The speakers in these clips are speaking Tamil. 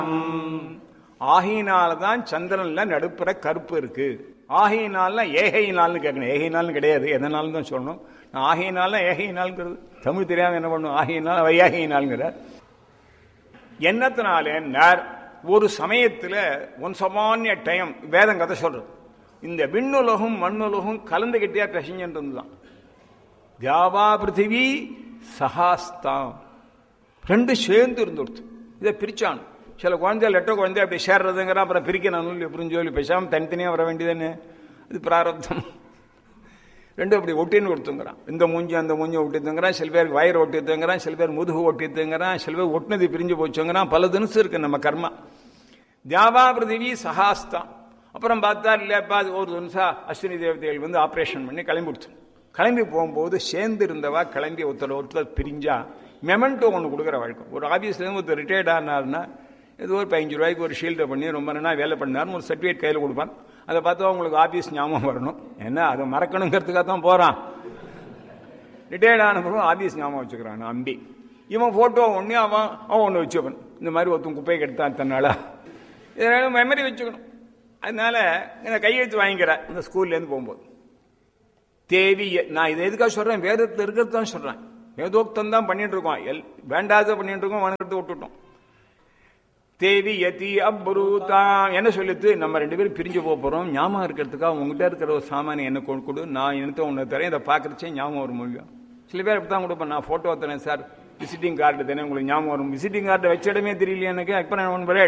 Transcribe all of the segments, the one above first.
ஆகையினால தான் சந்திரன்ல நடுப்புற கருப்பு இருக்கு ஆகையினால ஏகையினால்னு கேட்கணும் ஏகையினாலும் கிடையாது எதனாலும் தான் சொல்லணும் நான் ஆகையினால ஏகையினால்ங்கிறது தமிழ் தெரியாம என்ன பண்ணும் ஆகையினால் வையாகையினால்ங்கிறார் என்னத்தினாலேன்னார் ஒரு சமயத்துல ஒன் சமானிய டைம் வேதம் கதை சொல்றது இந்த விண்ணுலகம் மண்ணுலகம் கலந்துகிட்டே பிரசஞ்சன்றது தான் தியாவா பிருத்திவி சகாஸ்தாம் ரெண்டு சேர்ந்து இருந்துடுத்து இதை பிரிச்சான் சில குழந்தை லெட்டர் குழந்தை அப்படி சேர்றதுங்கிறான் அப்புறம் பிரிக்கணும் எப்படின்னு சொல்லி பேசாமல் தனித்தனியாக வர வேண்டியதுன்னு இது பிராரப்தம் ரெண்டும் அப்படி ஒட்டின்னு கொடுத்துங்கிறான் இந்த மூஞ்சி அந்த மூஞ்சி ஒட்டித்துங்கிறான் சில பேருக்கு வயிறு ஒட்டித்துங்கிறான் சில பேர் முதுகு ஒட்டித்துங்கிறான் சில பேர் ஒட்டினது பிரிஞ்சு போச்சுங்கிறான் பல தினசு இருக்கு நம்ம கர்மா தியாவா பிருத்திவி சகாஸ்தான் அப்புறம் பார்த்தா இல்லையாப்பா அது ஒரு நிமிஷம் அஸ்வினி தேவதைகள் வந்து ஆப்ரேஷன் பண்ணி கிளம்பி கொடுத்து கிளம்பி போகும்போது சேர்ந்து இருந்தவா கிளம்பி ஒருத்தர் ஒருத்தர் பிரிஞ்சா மெமெண்டோ ஒன்று கொடுக்குற வழக்கம் ஒரு ஆஃபீஸ்லேருந்து ஒருத்தர் ரிட்டையர்ட் ஆனார்னா ஏதோ ஒரு பதினஞ்சு ரூபாய்க்கு ஒரு ஷீல்டை பண்ணி ரொம்ப நாள் வேலை பண்ணார்னு ஒரு சர்டிஃபிகேட் கையில் கொடுப்பான் அதை பார்த்தா உங்களுக்கு ஆஃபீஸ் ஞாபகம் வரணும் ஏன்னா அதை மறக்கணுங்கிறதுக்காக தான் போகிறான் ரிட்டையர்ட் ஆன பிறகு ஆஃபீஸ் ஞாபகம் வச்சுக்கிறான் அம்பி இவன் ஃபோட்டோ ஒன்று அவன் அவன் ஒன்று வச்சுக்கணும் இந்த மாதிரி ஒருத்தன் குப்பையை கெடுத்தான் தன்னால இதனால மெமரி வச்சுக்கணும் அதனால இந்த கையெழுத்து வாங்கிக்கிறேன் இந்த ஸ்கூல்லேருந்து போகும்போது தேவி நான் இதை எதுக்காக சொல்றேன் வேதத்தில் இருக்கிறது தான் சொல்றேன் வேதோக்தம் தான் பண்ணிட்டு இருக்கோம் எல் வேண்டாத பண்ணிட்டு இருக்கோம் வணக்கத்தை விட்டுட்டோம் தேவி யதி அப்ரூதாம் என்ன சொல்லிட்டு நம்ம ரெண்டு பேரும் பிரிஞ்சு போக போறோம் ஞாபகம் இருக்கிறதுக்காக உங்ககிட்ட இருக்கிற ஒரு சாமானியம் என்ன கொண்டு கொடு நான் என்னத்த ஒன்று தரேன் இதை பார்க்கறச்சே ஞாபகம் வரும் முடியும் சில பேர் இப்படி தான் கொடுப்பேன் நான் ஃபோட்டோ தரேன் சார் விசிட்டிங் கார்டு தானே உங்களுக்கு ஞாபகம் வரும் விசிட்டிங் கார்டு வச்ச இடமே தெரியலையே எனக்கு இப்போ நான் ஒன்று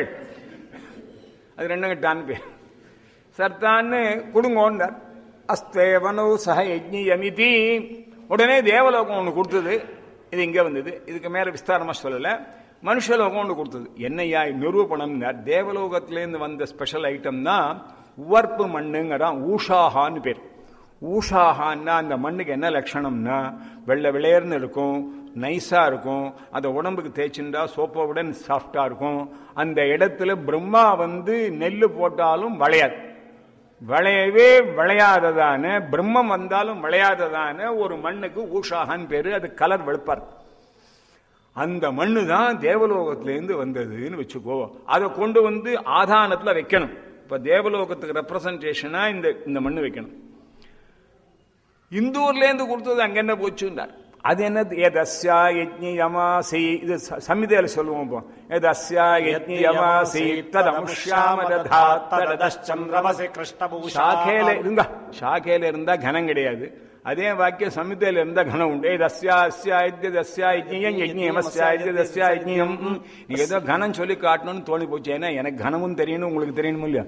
அது ரெண்டும் கிட்டான்னு பேர் சர்த்தான்னு கொடுங்கோண்டார் அஸ்தேவனோ சக யஜ்ஞியமிதி உடனே தேவலோகம் ஒன்று கொடுத்தது இது இங்கே வந்தது இதுக்கு மேலே விஸ்தாரமாக சொல்லலை மனுஷலோகம் ஒன்று கொடுத்தது என்னையா நிரூபணம் தேவலோகத்திலேருந்து வந்த ஸ்பெஷல் ஐட்டம் தான் உவர்ப்பு மண்ணுங்கிறான் ஊஷாஹான்னு பேர் ஊஷாஹான்னா அந்த மண்ணுக்கு என்ன லட்சணம்னா வெள்ளை விளையர்னு இருக்கும் நைஸாக இருக்கும் அதை உடம்புக்கு தேய்ச்சிண்டா சோப்போவுடன் சாஃப்டாக இருக்கும் அந்த இடத்துல பிரம்மா வந்து நெல் போட்டாலும் வளையாது விளையவே விளையாததான பிரம்மம் வந்தாலும் விளையாததான ஒரு மண்ணுக்கு ஊஷாகான்னு பேரு அது கலர் வெளுப்பார் அந்த மண்ணு தான் தேவலோகத்திலேருந்து வந்ததுன்னு வச்சுக்கோ அதை கொண்டு வந்து ஆதானத்தில் வைக்கணும் இப்ப தேவலோகத்துக்கு ரெப்ரசன்டேஷனா இந்த இந்த மண்ணு வைக்கணும் இந்தூர்லேருந்து கொடுத்தது அங்க என்ன போச்சுன்னார் அது என்ன எதஸ்யா யஜ்ஞியமாசி இது சமிதையில சொல்லுவோம் இப்போ எதஸ்யா யஜ்ஞியமாசி ததமுஷ்யாம சந்திரமசி கிருஷ்ணபூஷா சாக்கையில இருந்தா சாக்கையில இருந்தா கனம் கிடையாது அதே வாக்கியம் சமிதையில இருந்தா கனம் உண்டு தஸ்யா அஸ்யா இத்திய தஸ்யா யஜ்ஞியம் யஜ்ஞியமஸ்யா இத்திய தஸ்யா யஜ்ஞியம் நீங்க ஏதோ கனம் சொல்லி காட்டணும்னு தோணி போச்சு ஏன்னா எனக்கு கனமும் தெரியணும் உங்களுக்கு தெரியணும் இல்லையா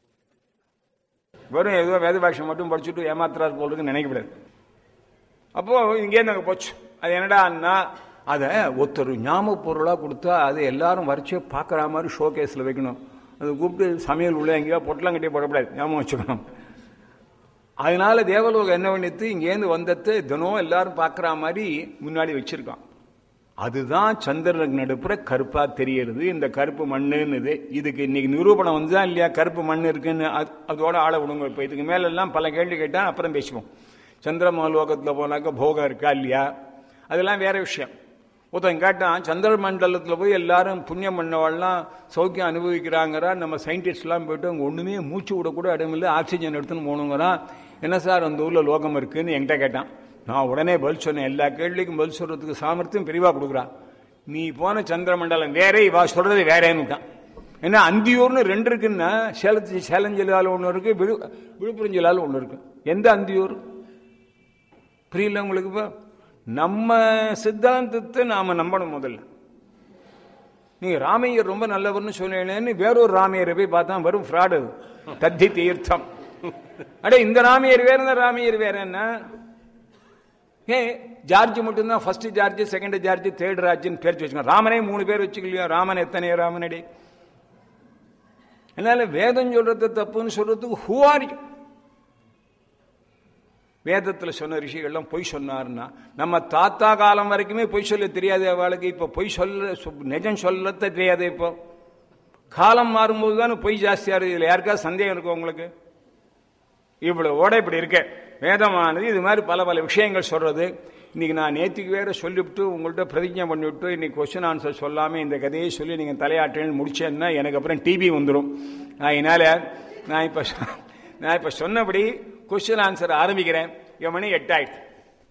வெறும் ஏதோ வேத பாஷை மட்டும் படிச்சுட்டு ஏமாத்துறாரு போல் இருக்குன்னு நினைக்கக்கூடாது அப்போ இங்கேருந்து அங்கே போச்சு அது என்னடான்னா அதை ஒருத்தர் ஞாபக பொருளாக கொடுத்தா அதை எல்லாரும் வரைச்சி பார்க்குற மாதிரி ஷோ கேஸில் வைக்கணும் அது கூப்பிட்டு சமையல் உள்ள எங்கேயோ பொட்டலாம் கட்டி போடக்கூடாது ஞாபகம் வச்சுக்கணும் அதனால தேவலோகம் என்ன பண்ணிட்டு இங்கேருந்து வந்தது தினம் எல்லாரும் பார்க்குற மாதிரி முன்னாடி வச்சிருக்கான் அதுதான் சந்திரனுக்கு நடுப்புற கருப்பா தெரியறது இந்த கருப்பு மண்ணுன்னு இதுக்கு இன்னைக்கு நிரூபணம் வந்துதான் இல்லையா கருப்பு மண் இருக்குன்னு அது அதோட ஆள விடுங்க இப்போ இதுக்கு மேல எல்லாம் பல கேள்வி கேட்டா அப்புறம் பேசுவோம் சந்திரமலோகத்தில் போனாக்க போகம் இருக்கா இல்லையா அதெல்லாம் வேற விஷயம் ஒருத்தன் கேட்டான் சந்திர மண்டலத்தில் போய் எல்லாரும் புண்ணியம் பண்ணவாள்லாம் சௌக்கியம் அனுபவிக்கிறாங்கிறா நம்ம சயின்டிஸ்ட்லாம் போயிட்டு அங்கே ஒன்றுமே மூச்சு விடக்கூட இடமில்லை ஆக்சிஜன் எடுத்துன்னு போகணுங்கிறான் என்ன சார் அந்த ஊரில் லோகம் இருக்குன்னு என்கிட்ட கேட்டான் நான் உடனே பதில் சொன்னேன் எல்லா கேள்விக்கும் பதில் சொல்றதுக்கு சாமர்த்தியம் பிரிவா கொடுக்குறான் நீ போன சந்திரமண்டலம் வேற இவா சொல்றது வேறேன்னுட்டான் ஏன்னா அந்தியூர்னு ரெண்டு இருக்குன்னா சேலத்து சேலம் ஜில்லால ஒன்று இருக்கு விழு விழுப்புரம் ஜில்லால ஒன்று இருக்கு எந்த அந்தியூர் புரியல உங்களுக்கு இப்போ நம்ம சித்தாந்தத்தை நாம நம்பணும் முதல்ல நீங்க ராமையர் ரொம்ப நல்லவர்னு சொன்னேன்னு வேறொரு ராமையரை போய் பார்த்தா வெறும் ஃப்ராடு தத்தி தீர்த்தம் அடே இந்த ராமையர் வேற இந்த ராமையர் வேற என்ன ஏ ஜார்ஜ் மட்டும்தான் first George second George third ராஜ்னு பேர் வச்சுக்கோங்க ராமனே மூணு பேர் வச்சுக்கலையா ராமன் எத்தனை ராமனடி அதனால வேதம் சொல்றது தப்புன்னு சொல்றதுக்கு ஹூ ஆர் யூ வேதத்துல சொன்ன ரிஷிகள்லாம் பொய் சொன்னார்னா நம்ம தாத்தா காலம் வரைக்குமே பொய் சொல்ல தெரியாது அவளுக்கு இப்ப பொய் சொல்ல நிஜம் சொல்ல தெரியாது இப்போ காலம் மாறும்போது தானே பொய் ஜாஸ்தியா இருக்கு இதுல யாருக்காவது சந்தேகம் இருக்கும் உங்களுக்கு இவ்வளவு ஓட இப்படி இருக்கு வேதமானது இது மாதிரி பல பல விஷயங்கள் சொல்றது இன்னைக்கு நான் நேற்றுக்கு வேற சொல்லிவிட்டு உங்கள்கிட்ட பிரதிஜை பண்ணிவிட்டு இன்னைக்கு கொஸ்டின் ஆன்சர் சொல்லாமல் இந்த கதையை சொல்லி நீங்கள் தலையாட்டேன்னு முடிச்சேன்னா எனக்கு அப்புறம் டிபி வந்துடும் அதனால நான் இப்போ நான் இப்போ சொன்னபடி கொஸ்டின் ஆன்சர் ஆரம்பிக்கிறேன் என் மணி எட்டாயிடுச்சு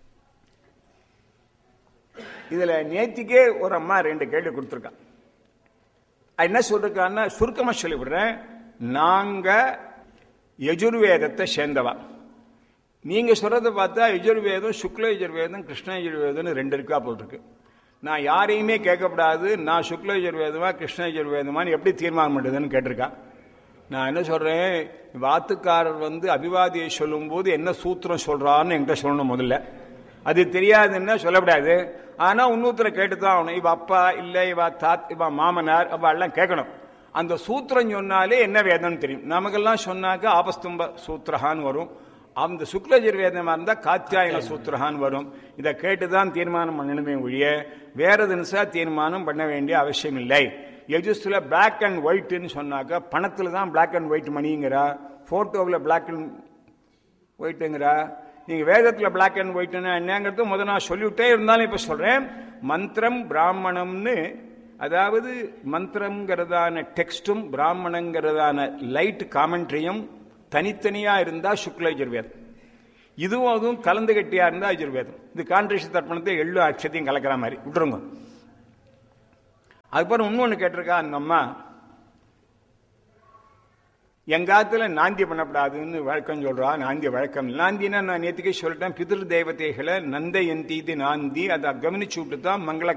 இதுல நேத்திக்கே ஒரு அம்மா ரெண்டு கேள்வி கொடுத்துருக்கான் என்ன சொல்றான்னா சுருக்கமா சொல்லிவிடுறேன் நாங்க யஜுர்வேதத்தை சேர்ந்தவா நீங்க சொல்றதை பார்த்தா யஜுர்வேதம் சுக்ல யஜுர்வேதம் கிருஷ்ண யஜுர்வேதம்னு ரெண்டு இருக்கா போல் இருக்கு நான் யாரையுமே கேட்கக்கூடாது நான் சுக்ல யஜுர்வேதமா கிருஷ்ண யஜுர்வேதமான்னு எப்படி தீர்மானம் பண்ணுறதுன்னு கேட்டிருக்கா நான் என்ன சொல்றேன் வாத்துக்காரர் வந்து அபிவாதியை சொல்லும்போது என்ன சூத்திரம் சொல்றான்னு என்கிட்ட சொல்லணும் முதல்ல அது தெரியாதுன்னா சொல்லக்கூடாது ஆனா இன்னொருத்தரை கேட்டுதான் ஆகணும் இவ அப்பா இல்ல இவ தாத் இவ மாமனார் அவ எல்லாம் கேட்கணும் அந்த சூத்திரம் சொன்னாலே என்ன வேதம்னு தெரியும் நமக்கெல்லாம் சொன்னாக்க ஆபஸ்தும்ப சூத்திரஹான்னு வரும் அந்த சுக்லஜர் வேதமா இருந்தா காத்தியாயன சூத்திரஹான்னு வரும் இதை கேட்டுதான் தீர்மானம் பண்ணணுமே ஒழிய வேற தினசா தீர்மானம் பண்ண வேண்டிய அவசியம் இல்லை எஜுஸ்ல பிளாக் அண்ட் ஒயிட்னு சொன்னாக்க பணத்துல தான் பிளாக் அண்ட் ஒயிட் மணிங்கிறா போட்டோவில் பிளாக் அண்ட் ஒயிட்டுங்கிறா நீங்க வேதத்துல பிளாக் அண்ட் ஒயிட்னா என்னங்கிறது முதல் நான் சொல்லிவிட்டே இருந்தாலும் இப்ப சொல்றேன் மந்திரம் பிராமணம்னு அதாவது மந்திரங்கிறதான டெக்ஸ்டும் பிராமணங்கிறதான லைட் காமெண்ட்ரியும் தனித்தனியா இருந்தா சுக்ல யஜுர்வேதம் இதுவும் அதுவும் கலந்து கட்டியா இருந்தா யஜுர்வேதம் இது கான்ட்ரிஷ தர்ப்பணத்தை எள்ளு அக்ஷத்தையும் கலக்கிற மாதிரி விட்டுருங்க அதுக்கப்புறம் இன்னொன்னு கேட்டிருக்கா அந்த அம்மா எங்காத்துல நாந்தி பண்ணப்படாதுன்னு வழக்கம் சொல்றா நாந்தி வழக்கம் நாந்தினா நான் நேற்றுக்கே சொல்லிட்டேன் பிதிரு தேவதைகளை நந்த எந்தீது நாந்தி அதை கவனிச்சு விட்டு தான் மங்கள